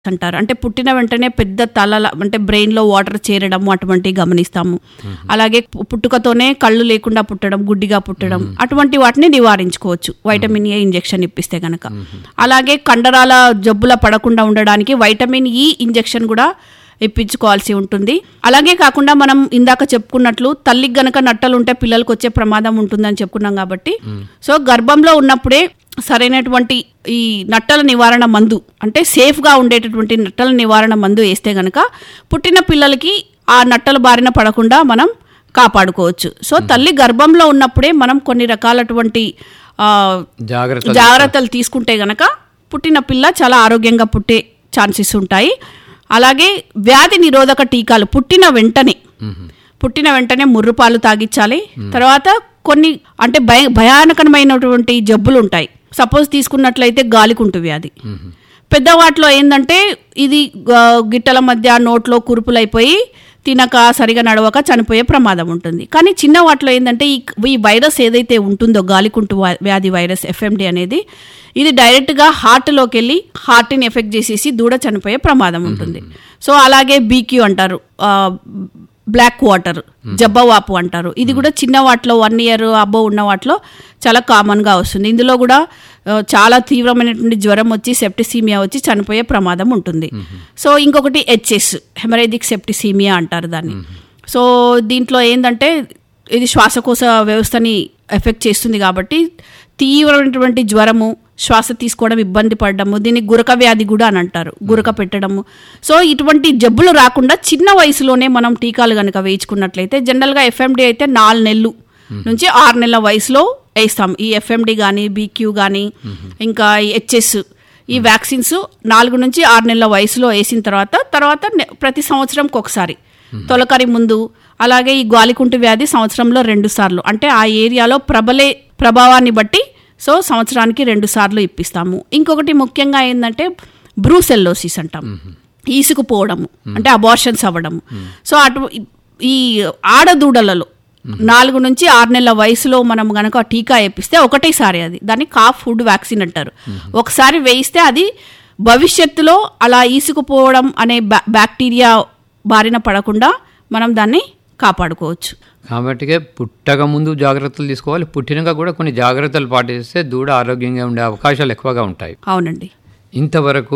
అంటారు అంటే పుట్టిన వెంటనే పెద్ద తల అంటే బ్రెయిన్ లో వాటర్ చేరడం అటువంటివి గమనిస్తాము అలాగే పు- పుట్టుకతోనే కళ్ళు లేకుండా పుట్టడం గుడ్డిగా పుట్టడం అటువంటి వాటిని నివారించుకోవచ్చు వైటమిన్ ఏ ఇంజెక్షన్ ఇప్పిస్తే గనక అలాగే కండరాల జబ్బుల పడకుండా ఉండడానికి వైటమిన్ ఈ ఇంజెక్షన్ కూడా ఇప్పించుకోవాల్సి ఉంటుంది అలాగే కాకుండా మనం ఇందాక చెప్పుకున్నట్లు తల్లికి గనక నట్టలు ఉంటే పిల్లలకు వచ్చే ప్రమాదం ఉంటుందని చెప్పుకున్నాం కాబట్టి సో గర్భంలో ఉన్నప్పుడే సరైనటువంటి ఈ నట్టల నివారణ మందు అంటే సేఫ్గా ఉండేటటువంటి నట్టల నివారణ మందు వేస్తే గనక పుట్టిన పిల్లలకి ఆ నట్టల బారిన పడకుండా మనం కాపాడుకోవచ్చు సో తల్లి గర్భంలో ఉన్నప్పుడే మనం కొన్ని రకాలటువంటి ఆ, జాగ్రత్త జాగ్రత్తలు తీసుకుంటే గనక పుట్టిన పిల్ల చాలా ఆరోగ్యంగా పుట్టే ఛాన్సెస్ ఉంటాయి అలాగే వ్యాధి నిరోధక టీకాలు పుట్టిన వెంటనే పుట్టిన వెంటనే ముర్రుపాలు తాగించాలి తర్వాత కొన్ని అంటే భయ భయానకమైనటువంటి జబ్బులు ఉంటాయి సపోజ్ తీసుకున్నట్లయితే గాలికుంటు వ్యాధి పెద్దవాటిలో ఏంటంటే ఇది ఆ, గిట్టల మధ్య నోట్లో కురుపులైపోయి తినక సరిగా నడవక చనిపోయే ప్రమాదం ఉంటుంది కానీ చిన్న వాటిలో ఏంటంటే ఈ ఈ వైరస్ ఏదైతే ఉంటుందో గాలికుంటు వా- వ్యాధి వైరస్ ఎఫ్ఎండి అనేది ఇది డైరెక్ట్గా హార్ట్లోకి వెళ్ళి హార్ట్ని ఎఫెక్ట్ చేసేసి దూడ చనిపోయే ప్రమాదం ఉంటుంది సో అలాగే బీక్యూ అంటారు ఆ, బ్లాక్ వాటర్ జబ్బవాపు అంటారు ఇది కూడా చిన్న వాటిలో వన్ ఇయర్ అబ్బో ఉన్న వాటిలో చాలా కామన్గా వస్తుంది ఇందులో కూడా ఆ, చాలా తీవ్రమైనటువంటి జ్వరం వచ్చి సెప్టిసీమియా వచ్చి చనిపోయే ప్రమాదం ఉంటుంది సో ఇంకొకటి హెచ్ఎస్ హెమరేజిక్ సెప్టిసీమియా అంటారు దాన్ని సో దీంట్లో ఏంటంటే ఇది శ్వాసకోశ వ్యవస్థని ఎఫెక్ట్ చేస్తుంది కాబట్టి తీవ్రమైనటువంటి జ్వరము శ్వాస తీసుకోవడం ఇబ్బంది పడడము దీన్ని గురక వ్యాధి కూడా అని అంటారు గురక పెట్టడము సో ఇటువంటి జబ్బులు రాకుండా చిన్న వయసులోనే మనం టీకాలు కనుక వేయించుకున్నట్లయితే జనరల్గా ఎఫ్ఎండి అయితే నాలుగు నెలలు నుంచి ఆరు నెలల వయసులో వేస్తాం ఈ ఎఫ్ఎండి కానీ బీక్యూ కానీ ఇంకా హెచ్ఎస్ ఈ వ్యాక్సిన్స్ నాలుగు నుంచి ఆరు నెలల వయసులో వేసిన తర్వాత తర్వాత నె- ప్రతి సంవత్సరంకి ఒకసారి తొలకరి ముందు అలాగే ఈ గాలికుంటు వ్యాధి సంవత్సరంలో రెండు సార్లు అంటే ఆ ఏరియాలో ప్రబలే ప్రభావాన్ని బట్టి సో సంవత్సరానికి రెండు సార్లు ఇప్పిస్తాము ఇంకొకటి ముఖ్యంగా ఏంటంటే బ్రూసెల్లోసిస్ అంటాం ఈసుకుపోవడము అంటే అబార్షన్స్ అవ్వడము సో అటు ఈ ఆడదూడలలో నాలుగు నుంచి ఆరు నెలల వయసులో మనం గనక టీకా వేపిస్తే ఒకటేసారి అది దాన్ని కాఫ్ ఫుడ్ వ్యాక్సిన్ అంటారు ఒకసారి వేయిస్తే అది భవిష్యత్తులో అలా ఈసుకుపోవడం అనే బ్యా- బ్యాక్టీరియా బారిన పడకుండా మనం దాన్ని కాపాడుకోవచ్చు కాబట్టి పుట్టక ముందు జాగ్రత్తలు తీసుకోవాలి పుట్టినాక కూడా కొన్ని జాగ్రత్తలు పాటిస్తే దూడ ఆరోగ్యంగా ఉండే అవకాశాలు ఎక్కువగా ఉంటాయి అవునండి ఇంతవరకు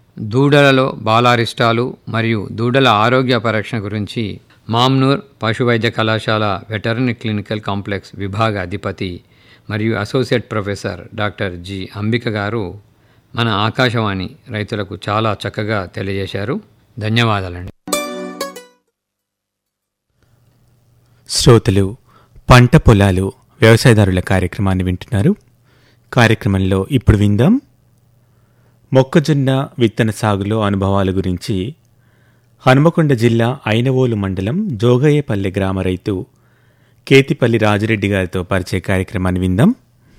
దూడలలో బాలారిష్టాలు మరియు దూడల ఆరోగ్య పరీక్ష గురించి మామ్నూర్ పశు వైద్య కళాశాల వెటర్నరీ క్లినికల్ కాంప్లెక్స్ విభాగ అధిపతి మరియు associate professor doctor G Ambika garu మన ఆకాశవాణి రైతులకు చాలా చక్కగా తెలియజేశారు ధన్యవాదాలండి శ్రోతలు పంట పొలాలు వ్యవసాయదారుల కార్యక్రమాన్ని వింటున్నారు కార్యక్రమంలో ఇప్పుడు విందాం మొక్కజొన్న విత్తన సాగులో అనుభవాల గురించి హనుమకొండ జిల్లా ఐనవోలు మండలం జోగయ్యపల్లె గ్రామ రైతు కేతిపల్లి రాజిరెడ్డి గారితో పరిచయ కార్యక్రమాన్ని విందాం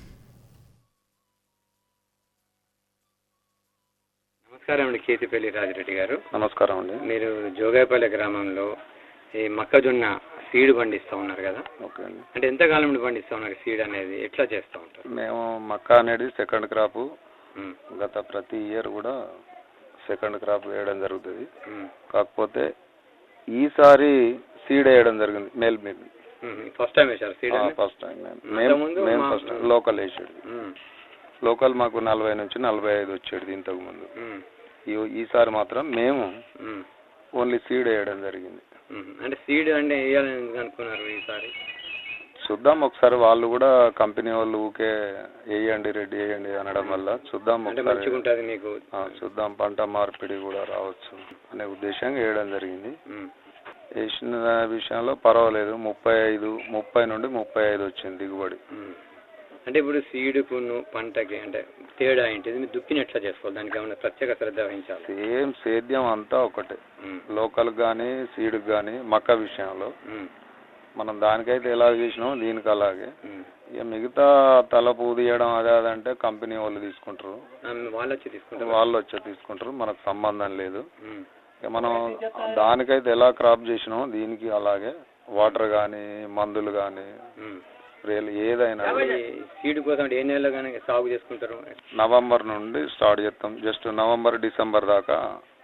నమస్కారం అండి కేతిపల్లి రాజిరెడ్డి గారు నమస్కారం అండి మీరు జోగాయపల్లి గ్రామంలో ఈ మొక్కజొన్న సీడ్ పండిస్తూ ఉన్నారు కదా ఓకే అండి అంటే ఎంత కాలం నుండి పండిస్తూ ఉన్నారు సీడ్ అనేది ఎట్లా చేస్తూ ఉంటారు మేము మక్క అనేది సెకండ్ క్రాప్ ఉమ్, గత ప్రతి ఇయర్ కూడా సెకండ్ క్రాప్ వేయడం జరుగుతుంది ఉమ్, కాకపోతే ఈసారి సీడ్ వేయడం జరిగింది మేల్ మీద ఉమ్. ఫస్ట్ టైం వేశారు సీడ్ అనేది? ఫస్ట్ టైం మేము అంతకుముందు మేము మా- ఫస్ట్ లోకల్ వేసేది ఉమ్, లోకల్ మాకు నలభై నుంచి నలభై ఐదు వచ్చేది ఇంతకు ముందు ఉమ్, ఈ- ఈసారి మాత్రం మేము ఉమ్, ఓన్లీ సీడ్ వేయడం జరిగింది ఉమ్. అంటే సీడ్ అంటే వేయాలని ఎందుకు అనుకున్నారు ఈసారి చూద్దాం ఒకసారి వాళ్ళు కూడా కంపెనీ వాళ్ళు ఊకే వేయండి రెడీ వేయండి అనడం వల్ల చూద్దాం అంటే ఒకసారి మంచిగా ఉంటుంది మీకు ఆ, చూద్దాం పంట మార్పిడి కూడా రావచ్చు అనే ఉద్దేశంగా వేయడం జరిగింది ఉమ్, వేసిన విషయంలో పర్వాలేదు ముప్పై ఐదు ముప్పై నుండి ముప్పై ఐదు వచ్చింది దిగుబడి ఉమ్. అంటే ఇప్పుడు సీడుకు పంటకి అంటే తేడా ఏంటిది మీరు దుక్కిని ఎట్లా చేసుకోవాలి దానికి ఏమైనా ప్రత్యేక శ్రద్ధ వహించాలి సేమ్ సేద్యం అంతా ఒకటే ఉమ్, లోకల్ కానీ సీడ్కి కానీ మక్క విషయంలో ఉమ్, మనం దానికైతే ఎలా చేసినామో దీనికి అలాగే ఉమ్. ఇక మిగతా తల పూదియడం అదే అదంటే కంపెనీ వాళ్ళు తీసుకుంటారు ఆ, వాళ్ళు వచ్చి తీసుకుంటారు వాళ్ళు వచ్చి తీసుకుంటారు మనకు సంబంధం లేదు ఉమ్, ఇక మనం దానికైతే ఎలా క్రాప్ చేసినామో దీనికి అలాగే వాటర్ కానీ మందులు కానీ ఉమ్. స్ప్రేలు ఏదైనా ఈ సీడ్ కోసం అంటే ఏ నెలలో కానీ సాగు చేసుకుంటారు నవంబర్ నుండి స్టార్ట్ చేస్తాం జస్ట్ నవంబర్ డిసెంబర్ దాకా